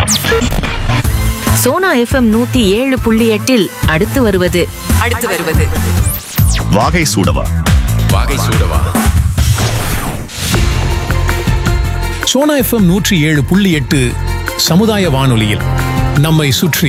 Sona FM நூத்தி ஏழு புள்ளி எட்டில் அடுத்து வருவது அடுத்து வருவது வாகை சூடவா வாகை சூடவா சோனா எஃப்எம் நூற்றி ஏழு புள்ளி எட்டு சமுதாய வானொலியில் நம்மை சுற்றி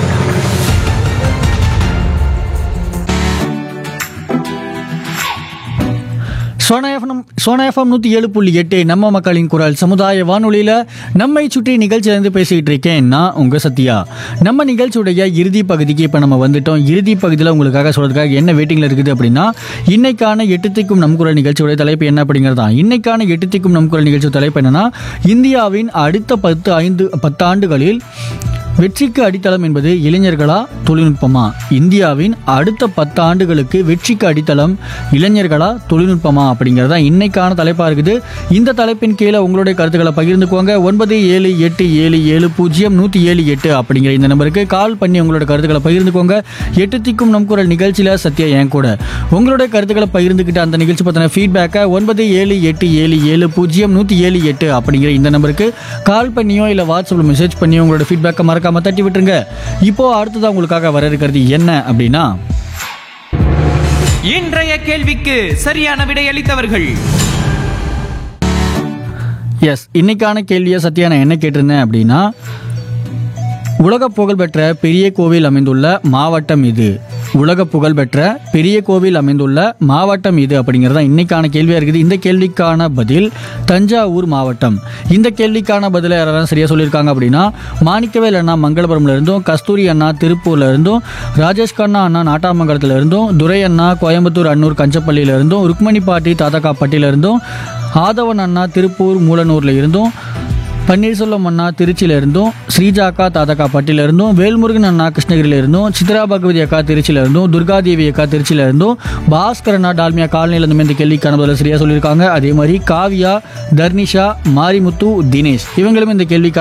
சோனா எஃப்எம் சோனா எஃப்எம் நூற்றி ஏழு புள்ளி எட்டு நம்ம மக்களின் குரல் சமுதாய வானொலியில் நம்மை சுற்றி நிகழ்ச்சியிலேருந்து பேசிக்கிட்டு இருக்கேன் நான் உங்கள் சத்யா நம்ம நிகழ்ச்சியுடைய இறுதி பகுதிக்கு இப்போ நம்ம வந்துட்டோம் இறுதி பகுதியில் உங்களுக்காக சொல்கிறதுக்காக என்ன வெயிட்டிங்கில் இருக்குது அப்படின்னா இன்னைக்கான எட்டுத்திக்கும் நம் குரல் நிகழ்ச்சியுடைய தலைப்பு என்ன அப்படிங்கிறது தான் இன்னைக்கான எட்டுத்திக்கும் நம் குரல் நிகழ்ச்சி தலைப்பு என்னன்னா இந்தியாவின் அடுத்த பத்து ஐந்து பத்தாண்டுகளில் வெற்றிக்கு அடித்தளம் என்பது இளைஞர்களா தொழில்நுட்பமா இந்தியாவின் அடுத்த பத்து ஆண்டுகளுக்கு வெற்றிக்கு அடித்தளம் இளைஞர்களா தொழில்நுட்பமா அப்படிங்கிறது தான் இன்னைக்கான தலைப்பாக இருக்குது இந்த தலைப்பின் கீழே உங்களுடைய கருத்துக்களை பகிர்ந்துக்கோங்க ஒன்பது ஏழு எட்டு ஏழு ஏழு பூஜ்ஜியம் நூற்றி ஏழு எட்டு அப்படிங்கிற இந்த நம்பருக்கு கால் பண்ணி உங்களோட கருத்துக்களை பகிர்ந்துக்கோங்க எட்டு திக்கும் நம் குரல் நிகழ்ச்சியில் சத்யா என் கூட உங்களுடைய கருத்துக்களை பகிர்ந்துக்கிட்டு அந்த நிகழ்ச்சி பற்றின ஃபீட்பேக்கை ஒன்பது ஏழு எட்டு ஏழு ஏழு பூஜ்ஜியம் நூற்றி ஏழு எட்டு அப்படிங்கிற இந்த நம்பருக்கு கால் பண்ணியோ இல்லை வாட்ஸ்அப்பில் மெசேஜ் பண்ணியோ உங்களோட ஃபீட்பேக்கை மறக்காம தட்டி விட்டுருங்க இப்போ அடுத்ததாக உங்களுக்காக வர இருக்கிறது என்ன அப்படின்னா இன்றைய கேள்விக்கு சரியான விடையளித்தவர்கள் எஸ் இன்னைக்கான கேள்வியை சத்யா நான் என்ன கேட்டிருந்தேன் அப்படின்னா உலக புகழ்பெற்ற பெரிய கோவில் அமைந்துள்ள மாவட்டம் இது உலக புகழ்பெற்ற பெரிய கோவில் அமைந்துள்ள மாவட்டம் இது அப்படிங்கிறது தான் இன்னைக்கான கேள்வியாக இருக்குது இந்த கேள்விக்கான பதில் தஞ்சாவூர் மாவட்டம் இந்த கேள்விக்கான பதிலை யாரெல்லாம் சரியாக சொல்லியிருக்காங்க அப்படின்னா மாணிக்கவேல் அண்ணா மங்களபுரம்ல இருந்தும் கஸ்தூரி அண்ணா திருப்பூர்ல இருந்தும் ராஜேஷ் கண்ணா அண்ணா நாட்டாமங்கலத்துல இருந்தும் துரை அண்ணா கோயம்புத்தூர் அன்னூர் கஞ்சப்பள்ளியில இருந்தும் ருக்மணி பாட்டி தாத்தகாப்பட்டியில இருந்தும் ஆதவன் அண்ணா திருப்பூர் மூலனூர்ல இருந்தும் பன்னீர்செல்வம் அண்ணா திருச்சியில இருந்தும் ஸ்ரீஜாக்கா தாதகா பட்டியில இருந்தும் வேல்முருகன் அண்ணா கிருஷ்ணகிரியில இருந்தும் சித்ரா பகவதி அக்கா திருச்சியில இருந்தும் துர்காதேவி அக்கா திருச்சியில இருந்தும் பாஸ்கர் அண்ணா டால்மியா காலனியில இருந்தும் இந்த கேள்விக்கான பதில சரியா சொல்லியிருக்காங்க அதே மாதிரி காவியா தர்னிஷா மாரிமுத்து தினேஷ் இவங்களும் இந்த கேள்விக்கான